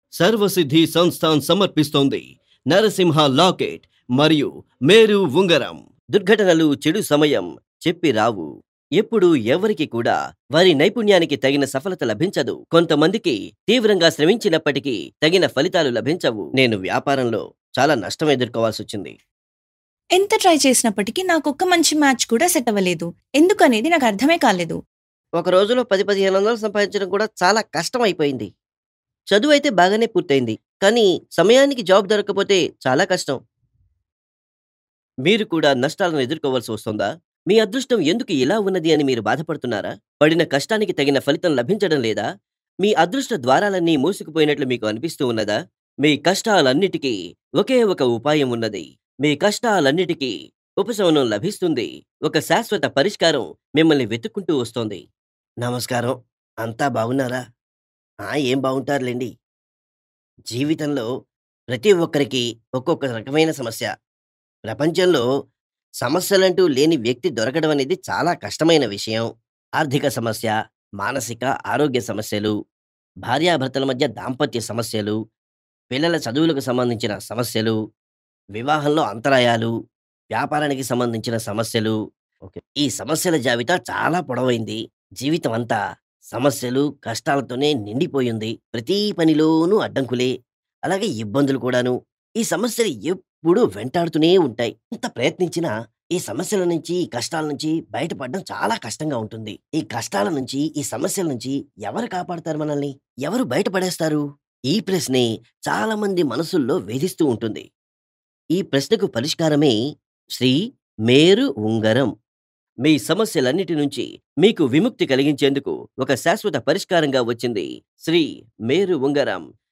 సర్వసిద్ధి సంస్థాన్ సమర్పిస్తోంది నరసింహ లాకెట్ మరియు మేరు ఉంగరం దుర్ఘటనలు చెడు సమయం చెప్పి రావు ఎప్పుడు ఎవరికి కూడా వారి నైపుణ్యానికి తగిన సఫలత లభించదు కొంతమందికి తీవ్రంగా శ్రమించినప్పటికీ తగిన ఫలితాలు లభించవు నేను వ్యాపారంలో చాలా నష్టం ఎదుర్కోవాల్సి వచ్చింది ఎంత ట్రై చేసినప్పటికీ నాకు ఒక్క మంచి మ్యాచ్ కూడా సెట్ అవ్వలేదు ఎందుకనేది నాకు అర్థమే కాలేదు ఒక రోజులో పది పదిహేను వందలు సంపాదించడం కూడా చాలా కష్టం అయిపోయింది చదువు అయితే బాగానే పూర్తయింది కానీ సమయానికి జాబ్ దొరకకపోతే చాలా కష్టం మీరు కూడా నష్టాలను ఎదుర్కోవాల్సి వస్తుందా మీ అదృష్టం ఎందుకు ఇలా ఉన్నది అని మీరు బాధపడుతున్నారా పడిన కష్టానికి తగిన ఫలితం లభించడం లేదా మీ అదృష్ట ద్వారాలన్నీ మూసుకుపోయినట్లు మీకు అనిపిస్తూ ఉన్నదా మీ కష్టాలన్నిటికీ ఒకే ఒక ఉపాయం ఉన్నది మీ కష్టాలన్నిటికీ ఉపశమనం లభిస్తుంది ఒక శాశ్వత పరిష్కారం మిమ్మల్ని వెతుక్కుంటూ వస్తోంది నమస్కారం అంతా బాగున్నారా ఆ ఏం బాగుంటారులేండి జీవితంలో ప్రతి ఒక్కరికి ఒక్కొక్క రకమైన సమస్య ప్రపంచంలో సమస్యలంటూ లేని వ్యక్తి దొరకడం అనేది చాలా కష్టమైన విషయం ఆర్థిక సమస్య మానసిక ఆరోగ్య సమస్యలు భార్యాభర్తల మధ్య దాంపత్య సమస్యలు పిల్లల చదువులకు సంబంధించిన సమస్యలు వివాహంలో అంతరాయాలు వ్యాపారానికి సంబంధించిన సమస్యలు ఓకే ఈ సమస్యల జాబితా చాలా పొడవైంది జీవితం అంతా సమస్యలు కష్టాలతోనే నిండిపోయింది ప్రతి పనిలోనూ అడ్డంకులే అలాగే ఇబ్బందులు కూడాను ఈ సమస్యలు ఎప్పుడూ వెంటాడుతూనే ఉంటాయి ఎంత ప్రయత్నించినా ఈ సమస్యల నుంచి ఈ కష్టాల నుంచి బయటపడడం చాలా కష్టంగా ఉంటుంది ఈ కష్టాల నుంచి ఈ సమస్యల నుంచి ఎవరు కాపాడతారు మనల్ని ఎవరు బయటపడేస్తారు ఈ ప్రశ్నే చాలా మంది మనసుల్లో వేధిస్తూ ఉంటుంది ఈ ప్రశ్నకు పరిష్కారమే శ్రీ మేరు ఉంగరం మీ సమస్యలన్నిటి నుంచి మీకు విముక్తి కలిగించేందుకు ఒక శాశ్వత పరిష్కారంగా వచ్చింది శ్రీ మేరు ఉంగరం